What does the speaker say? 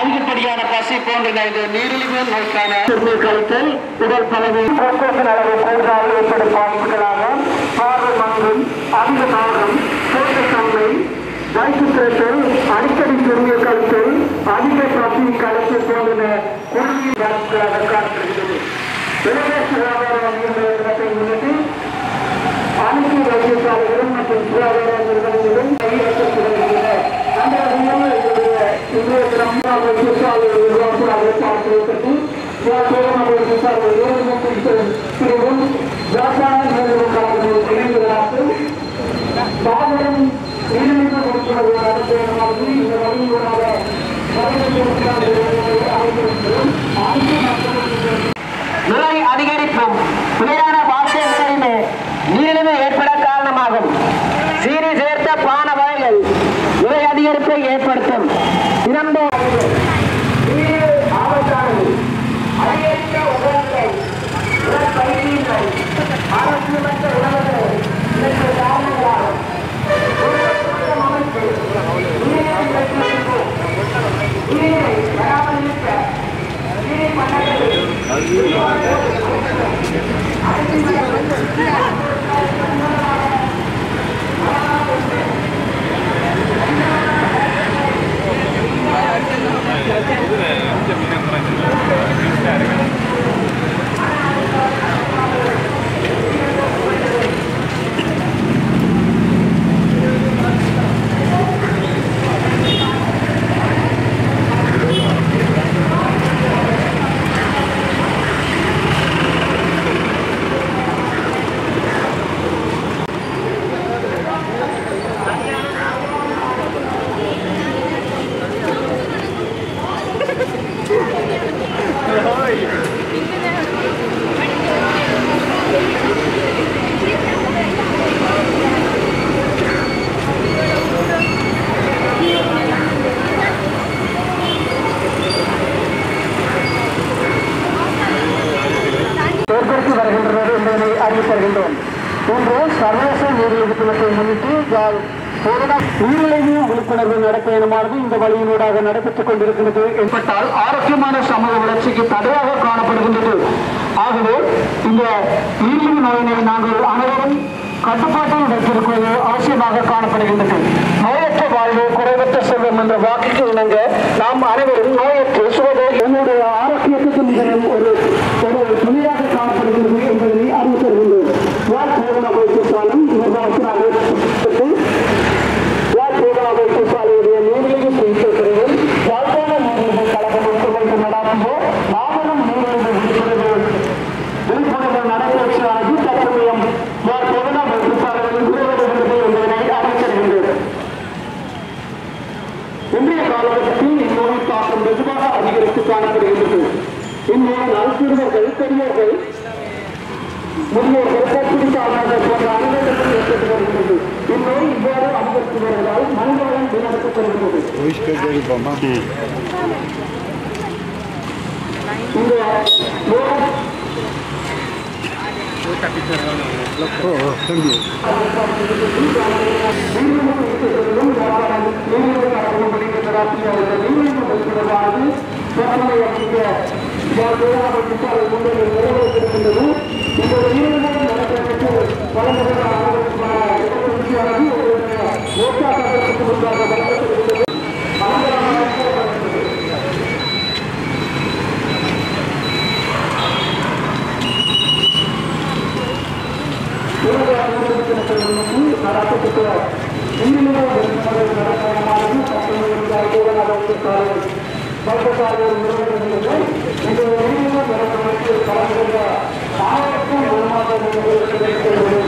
அதிகப்படியான பசி போன்ற இந்த நீரிழிவு நோய்க்கான சிறுநீர் கழித்தல் உடல் பலவு குளுக்கோசின் அளவு போன்றால் ஏற்படும் பாதிப்புகளாக பார்வை மங்கும் அதிக தாகம் தோட்டத்தன்மை வயிற்றுத்தல் அடிக்கடி சிறுநீர் கழித்தல் அதிக பசி கழித்தல் போன்ற குறுகிய பாதிப்புகளாக காணப்படுகிறது எனவே சுகாதார நிர்ணயத்தை முன்னிட்டு அனைத்து வைத்தியசாலைகளும் மற்றும் சுகாதார நிறுவனங்களும் கையெழுத்திடுகின்றன அந்த வகையில் எங்களுடைய இன்றைய தினம்மா வைத்தியசாலை உருவாக்குவதை பார்ப்பதற்கு யாத்திரம் வைத்தியசாலை ஏழுமத்தின் பிரிவும் வியாபார நிறுவன கழகங்கள் இணைந்ததாக பாவனம் நீதிமன்ற கொடுக்கிறது நடத்துவதற்கு இந்த வழியூடாக விலை அதிகரிப்பும் குளிரான வார்த்தை முறையுமே நீரிழிவு ஏற்பட காரணமாகும் சீனி சேர்த்த பான வகைகள் விலை அதிகரிப்பை ஏற்படுத்தும் இரண்டு ஆபத்தானது அதிகரித்த உடல்நிலை உடற்பயிற்சியின்மை ஆரோக்கியமற்ற உணவுகள் இதற்கு காரணங்களாகும் உடல் அமைப்பு நீரிழிவு பிரச்சனைக்கு நீரை பராமரிக்க நீரை பண்ண ஏற்படுத்தி வருகின்றது என்பதனை அறிவித்தருகின்றோம் இன்று சர்வதேச நீரிழிவு தினத்தை முன்னிட்டு யாழ் கொரோனா நீரிழிவு விழிப்புணர்வு நடப்பயணமானது இந்த வழியினூடாக நடைபெற்றுக் கொண்டிருக்கிறது என்பட்டால் ஆரோக்கியமான சமூக வளர்ச்சிக்கு தடையாக காணப்படுகின்றது ஆகவே இந்த நீரிழிவு நோயினை நாங்கள் அனைவரும் கட்டுப்பாட்டில் வைத்திருப்பது அவசியமாக காணப்படுகின்றது நோயற்ற வாழ்வு குறைவற்ற செல்வம் என்ற வாக்குக்கு இணங்க நாம் அனைவரும் நோயற்று சுவதோ என்னுடைய ஆரோக்கியத்துக்கு மிகவும் ஒரு ஒரு துணையாக காணப்படுகிறது என்பதனை அறிவித்தருகின்றோம் யார் போதனா வைத்தியசாலம் நிர்வாகத்தினால் ஏற்பட்டு யார் போதனா வைத்தியசாலையுடைய நீரிழிவு சிகிச்சை பிரிவில் யாழ்ப்பாண நீரிழிவு கழகம் ஒத்துழைப்பு நடாத்திய மாபெரும் நீரிழிவு விழிப்புணர்வு விழிப்புணர்வு நடைபயிற்சியானது தற்சமயம் யார் போதனா வைத்தியசாலைகளில் நிறைவேறுகிறது என்பதனை அறிவித்தருகின்றோம் இன்றைய காலகட்டத்தில் இந்நோய் தாக்கம் வெகுவாக அதிகரித்து காணப்படுகின்றது இந்நோயினால் சிறுவர்கள் பெரியோர்கள் முதியோர்கள் கற்பிடிக்காதவர்கள் போன்ற அனைவருக்கும் ஏற்பட்டு வருகிறது இந்நோய் இவ்வாறு அதிகரித்து வருவதால் மனிதவளம் வீணடிக்கப்படுகிறது இந்த நோய் ஆயிரக்கும்